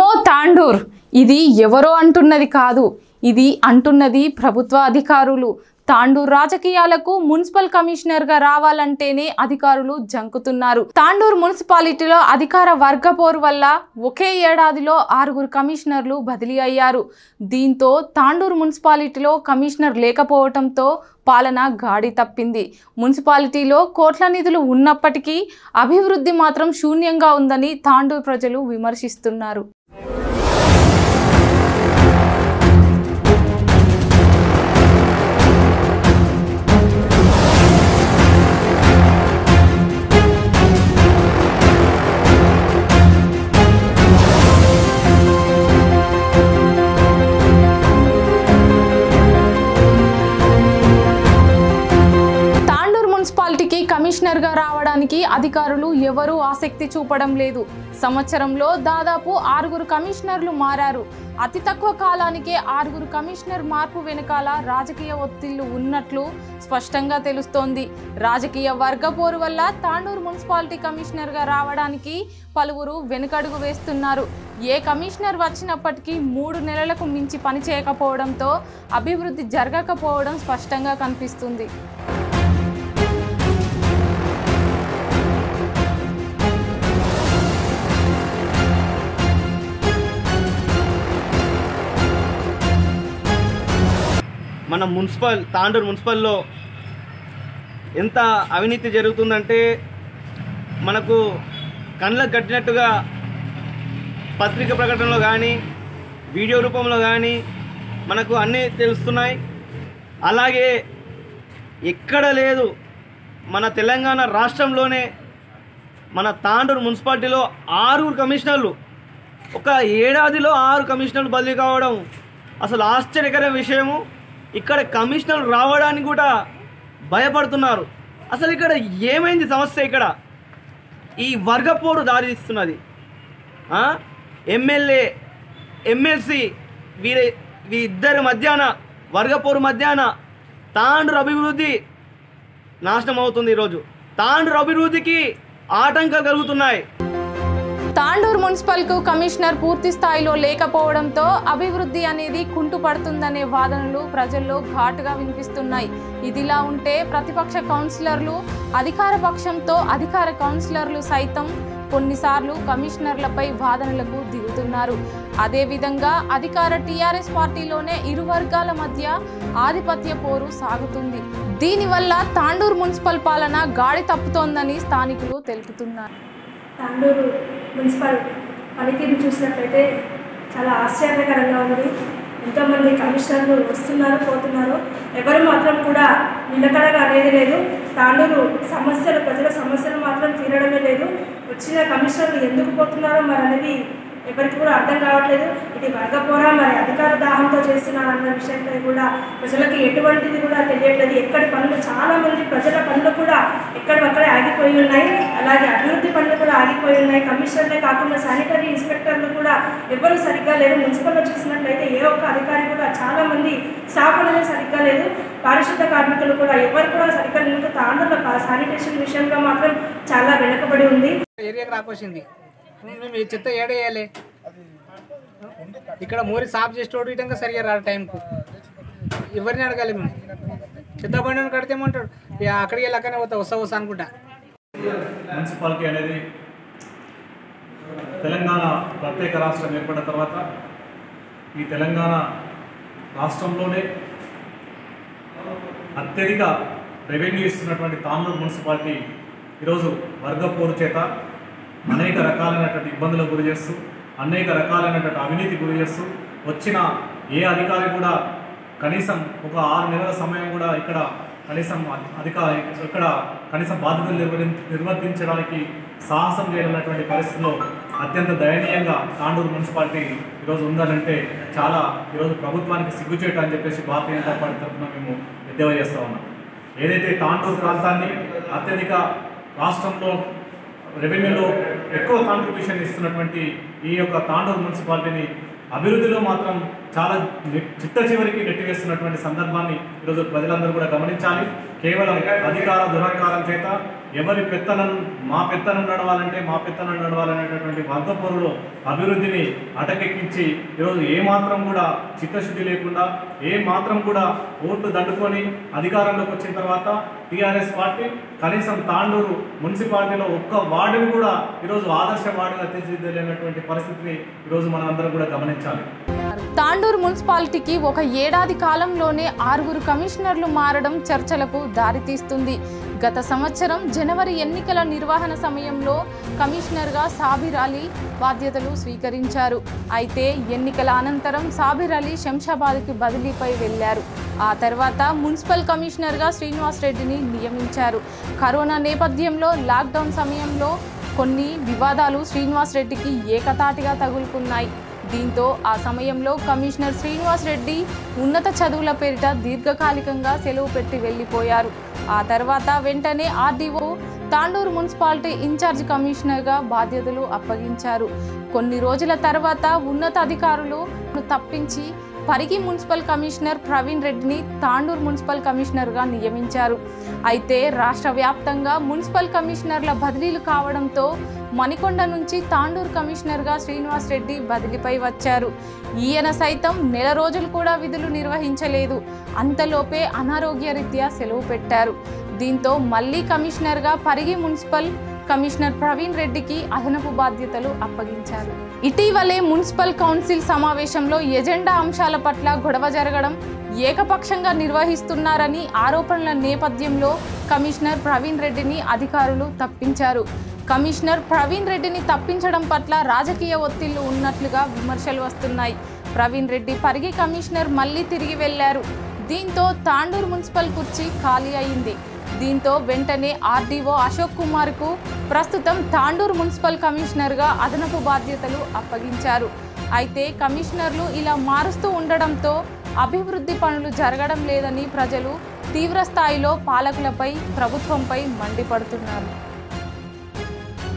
అయ్యో తాండూర్ ఇది ఎవరో అంటున్నది కాదు ఇది అంటున్నది ప్రభుత్వ అధికారులు తాండూర్ రాజకీయాలకు మున్సిపల్ కమిషనర్ గా రావాలంటేనే అధికారులు జంకుతున్నారు తాండూర్ మున్సిపాలిటీలో అధికార వర్గ పోరు వల్ల ఒకే ఏడాదిలో ఆరుగురు కమిషనర్లు బదిలీ అయ్యారు దీంతో తాండూర్ మున్సిపాలిటీలో కమిషనర్ లేకపోవడంతో పాలన గాడి తప్పింది మున్సిపాలిటీలో కోట్ల నిధులు ఉన్నప్పటికీ అభివృద్ధి మాత్రం శూన్యంగా ఉందని తాండూర్ ప్రజలు విమర్శిస్తున్నారు తాండూరు మున్సిపాలిటీకి కమిషనర్గా రావడానికి అధికారులు ఎవరూ ఆసక్తి చూపడం లేదు సంవత్సరంలో దాదాపు ఆరుగురు కమిషనర్లు మారారు అతి తక్కువ కాలానికే ఆరుగురు కమిషనర్ మార్పు వెనకాల రాజకీయ ఒత్తిళ్లు ఉన్నట్లు స్పష్టంగా తెలుస్తోంది రాజకీయ వర్గ పోరు వల్ల తాండూరు మున్సిపాలిటీ కమిషనర్గా రావడానికి పలువురు వెనుకడుగు వేస్తున్నారు ఏ కమిషనర్ వచ్చినప్పటికీ మూడు నెలలకు మించి పని చేయకపోవడంతో అభివృద్ధి జరగకపోవడం స్పష్టంగా కనిపిస్తుంది మన మున్సిపల్ తాండూరు మున్సిపల్లో ఎంత అవినీతి జరుగుతుందంటే మనకు కళ్ళకు కట్టినట్టుగా పత్రిక ప్రకటనలో కానీ వీడియో రూపంలో కానీ మనకు అన్నీ తెలుస్తున్నాయి అలాగే ఎక్కడ లేదు మన తెలంగాణ రాష్ట్రంలోనే మన తాండూరు మున్సిపాలిటీలో ఆరుగురు కమిషనర్లు ఒక ఏడాదిలో ఆరు కమిషనర్లు బదిలీ కావడం అసలు ఆశ్చర్యకర విషయము ఇక్కడ కమిషనర్ రావడానికి కూడా భయపడుతున్నారు అసలు ఇక్కడ ఏమైంది సమస్య ఇక్కడ ఈ వర్గపోరు దారితీస్తున్నది ఆ? ఎమ్మెల్యే ఎమ్మెల్సీ వీరి వీరిద్దరి మధ్యాహ్న వర్గపోరు మధ్యాహ్న తాండ్రు అభివృద్ధి నాశనం అవుతుంది ఈరోజు తాండ్రు అభివృద్ధికి ఆటంకాలు కలుగుతున్నాయి తాండూర్ మున్సిపల్ కు కమిషనర్ పూర్తి స్థాయిలో లేకపోవడంతో అభివృద్ధి అనేది కుంటుపడుతుందనే వాదనలు ప్రజల్లో ఘాటుగా వినిపిస్తున్నాయి ఇదిలా ఉంటే ప్రతిపక్ష కౌన్సిలర్లు అధికార పక్షంతో అధికార కౌన్సిలర్లు సైతం కొన్నిసార్లు కమిషనర్లపై వాదనలకు దిగుతున్నారు అదేవిధంగా అధికార టీఆర్ఎస్ పార్టీలోనే ఇరు వర్గాల మధ్య ఆధిపత్య పోరు సాగుతుంది దీనివల్ల తాండూర్ మున్సిపల్ పాలన గాడి తప్పుతోందని స్థానికులు తెలుపుతున్నారు తాండూరు మున్సిపల్ పనితీరు చూసినట్లయితే చాలా ఆశ్చర్యకరంగా ఉంది ఎంతోమంది కమిషనర్లు వస్తున్నారు పోతున్నారు ఎవరు మాత్రం కూడా నిలకడగా అనేది లేదు తాండూరు సమస్యలు ప్రజల సమస్యలు మాత్రం తీరడమే లేదు వచ్చిన కమిషనర్లు ఎందుకు పోతున్నారో మరి అనేది ఎవరికి కూడా అర్థం కావట్లేదు ఇది వర్గపోరా మరి అధికార దాహంతో చేస్తున్నారు అన్న విషయంపై కూడా ప్రజలకి ఎటువంటిది కూడా తెలియట్లేదు ఎక్కడి పనులు చాలా మంది ప్రజల పనులు కూడా ఎక్కడివక్కడే ఆగిపోయి ఉన్నాయి అలాగే అభివృద్ధి పనులు కూడా ఆగిపోయి ఉన్నాయి కమిషనర్లే కాకుండా శానిటరీ ఇన్స్పెక్టర్లు కూడా ఎవరు సరిగ్గా లేరు మున్సిపల్లో చూసినట్లయితే ఏ ఒక్క అధికారి కూడా చాలా మంది స్టాఫ్ అనేది సరిగ్గా లేదు పారిశుద్ధ కార్మికులు కూడా ఎవరు కూడా సరిగ్గా లేదు తాండూరులో శానిటేషన్ విషయంలో మాత్రం చాలా వెనుకబడి ఉంది ఏరియాకి రాకొచ్చింది మేము ఈ చెత్త ఏడేయాలి ఇక్కడ మోరి సాఫ్ చేసేటోడు ఇటంగా సరిగా రాడు టైంకు ఎవరిని అడగాలి మేము చెత్త బండి కడితేమంటాడు ఇక అక్కడికి వెళ్ళి అక్కడనే పోతా వస్తా వస్తా అనుకుంటా మున్సిపాలిటీ అనేది తెలంగాణ ప్రత్యేక రాష్ట్రం ఏర్పడిన తర్వాత ఈ తెలంగాణ రాష్ట్రంలోనే అత్యధిక రెవెన్యూ ఇస్తున్నటువంటి తాండూరు మున్సిపాలిటీ ఈరోజు వర్గ పోరు చేత అనేక రకాలైనటువంటి ఇబ్బందులకు గురి చేస్తూ అనేక రకాలైనటువంటి అవినీతి గురి చేస్తూ వచ్చిన ఏ అధికారి కూడా కనీసం ఒక ఆరు నెలల సమయం కూడా ఇక్కడ కనీసం అధిక ఇక్కడ కనీసం బాధ్యతలు నిర్వహి నిర్వర్తించడానికి సాహసం చేయనటువంటి పరిస్థితుల్లో అత్యంత దయనీయంగా తాండూరు మున్సిపాలిటీ ఈరోజు ఉందనంటే చాలా ఈరోజు ప్రభుత్వానికి సిగ్గుచేట అని చెప్పేసి భారతీయ జనతా పార్టీ తరఫున మేము ఎద్దేవా చేస్తా ఉన్నాం ఏదైతే తాండూరు ప్రాంతాన్ని అత్యధిక రాష్ట్రంలో రెవెన్యూలో ఎక్కువ కాంట్రిబ్యూషన్ ఇస్తున్నటువంటి ఈ యొక్క తాండూరు మున్సిపాలిటీని అభివృద్ధిలో మాత్రం చాలా ని- చిట్ట చివరికి నెట్టివేస్తున్నటువంటి సందర్భాన్ని ఈరోజు ప్రజలందరూ కూడా గమనించాలి కేవలం అధికార దురహంకారం చేత ఎవరి పెత్తనం మా పెత్తనం నడవాలంటే మా పెత్తనం నడవాలనేటటువంటి వర్గపోరులో అభివృద్ధిని అటకెక్కించి ఈరోజు ఏ మాత్రం కూడా చిత్తశుద్ధి లేకుండా ఏ మాత్రం కూడా ఓట్లు దండుకొని అధికారంలోకి వచ్చిన తర్వాత టీఆర్ఎస్ పార్టీ కనీసం తాండూరు మున్సిపాలిటీలో ఒక్క వార్డుని కూడా ఈరోజు ఆదర్శ వార్డుగా తీర్చిదిద్దలేనటువంటి పరిస్థితిని ఈరోజు మనం అందరం కూడా గమనించాలి తాండూరు మున్సిపాలిటీకి ఒక ఏడాది కాలంలోనే ఆరుగురు కమిషనర్లు మారడం చర్చలకు దారితీస్తుంది గత సంవత్సరం జనవరి ఎన్నికల నిర్వహణ సమయంలో కమిషనర్గా సాబిర్ అలీ బాధ్యతలు స్వీకరించారు అయితే ఎన్నికల అనంతరం సాబిర్ అలీ శంషాబాద్కి బదిలీపై వెళ్లారు ఆ తర్వాత మున్సిపల్ కమిషనర్గా శ్రీనివాస్ రెడ్డిని నియమించారు కరోనా నేపథ్యంలో లాక్డౌన్ సమయంలో కొన్ని వివాదాలు శ్రీనివాస్ రెడ్డికి ఏకతాటిగా తగులుకున్నాయి దీంతో ఆ సమయంలో కమిషనర్ శ్రీనివాస్ రెడ్డి ఉన్నత చదువుల పేరిట దీర్ఘకాలికంగా సెలవు పెట్టి వెళ్ళిపోయారు ఆ తర్వాత వెంటనే ఆర్డీఓ తాండూరు మున్సిపాలిటీ ఇన్ఛార్జ్ కమిషనర్గా బాధ్యతలు అప్పగించారు కొన్ని రోజుల తర్వాత ఉన్నతాధికారులు తప్పించి పరిగి మున్సిపల్ కమిషనర్ ప్రవీణ్ రెడ్డిని తాండూరు మున్సిపల్ కమిషనర్గా నియమించారు అయితే రాష్ట్ర వ్యాప్తంగా మున్సిపల్ కమిషనర్ల బదిలీలు కావడంతో మణికొండ నుంచి తాండూరు కమిషనర్గా శ్రీనివాస్ రెడ్డి బదిలీపై వచ్చారు ఈయన సైతం నెల రోజులు కూడా విధులు నిర్వహించలేదు అంతలోపే అనారోగ్య రీత్యా సెలవు పెట్టారు దీంతో మళ్ళీ కమిషనర్గా పరిగి మున్సిపల్ కమిషనర్ ప్రవీణ్ రెడ్డికి అదనపు బాధ్యతలు అప్పగించారు ఇటీవలే మున్సిపల్ కౌన్సిల్ సమావేశంలో ఎజెండా అంశాల పట్ల గొడవ జరగడం ఏకపక్షంగా నిర్వహిస్తున్నారని ఆరోపణల నేపథ్యంలో కమిషనర్ ప్రవీణ్ రెడ్డిని అధికారులు తప్పించారు కమిషనర్ ప్రవీణ్ రెడ్డిని తప్పించడం పట్ల రాజకీయ ఒత్తిళ్లు ఉన్నట్లుగా విమర్శలు వస్తున్నాయి ప్రవీణ్ రెడ్డి పరిగి కమిషనర్ మళ్ళీ తిరిగి వెళ్లారు దీంతో తాండూరు మున్సిపల్ కుర్చీ ఖాళీ అయింది దీంతో వెంటనే ఆర్డీఓ అశోక్ కుమార్కు ప్రస్తుతం తాండూరు మున్సిపల్ కమిషనర్గా అదనపు బాధ్యతలు అప్పగించారు అయితే కమిషనర్లు ఇలా మారుస్తూ ఉండడంతో అభివృద్ధి పనులు జరగడం లేదని ప్రజలు తీవ్ర స్థాయిలో పాలకులపై ప్రభుత్వంపై మండిపడుతున్నారు